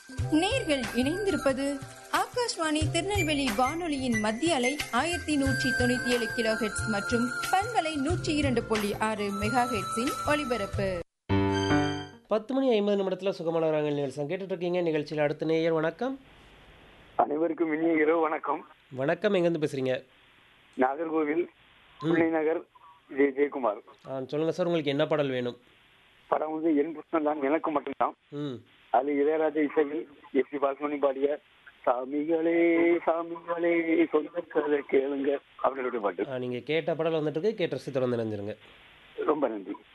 நேர்கள் இணைந்திருப்பது ஆகாஷ்வாணி திருநெல்வேலி வானொலியின் மத்திய அலை ஆயிரத்தி நூற்றி தொண்ணூத்தி ஏழு கிலோ ஹெட்ஸ் மற்றும் பண்பலை நூற்றி இரண்டு புள்ளி ஆறு மெகா ஹெட்ஸின் ஒலிபரப்பு பத்து மணி ஐம்பது நிமிடத்தில் சுகமான ராங்கல் நிகழ்ச்சி கேட்டுட்டு இருக்கீங்க நிகழ்ச்சியில் அடுத்த நேயர் வணக்கம் அனைவருக்கும் இனிய இரவு வணக்கம் வணக்கம் எங்கேருந்து பேசுகிறீங்க நாகர்கோவில் பிள்ளை நகர் ஜெய ஜெயக்குமார் ஆ சொல்லுங்கள் சார் உங்களுக்கு என்ன பாடல் வேணும் படம் வந்து என் புஷ்ணம் தான் எனக்கு மட்டும்தான் ம் அது இளையராஜா இசையில் எஸ் பி பால்மணி பாடிய சாமிகளே சாமிகளே சொந்த கதை கேளுங்க அப்படின்ற பாட்டு நீங்கள் கேட்ட பாடல் வந்துட்டு இருக்கு கேட்ட ரசித்து வந்து நினைஞ்சிருங்க ரொம்ப நன்றி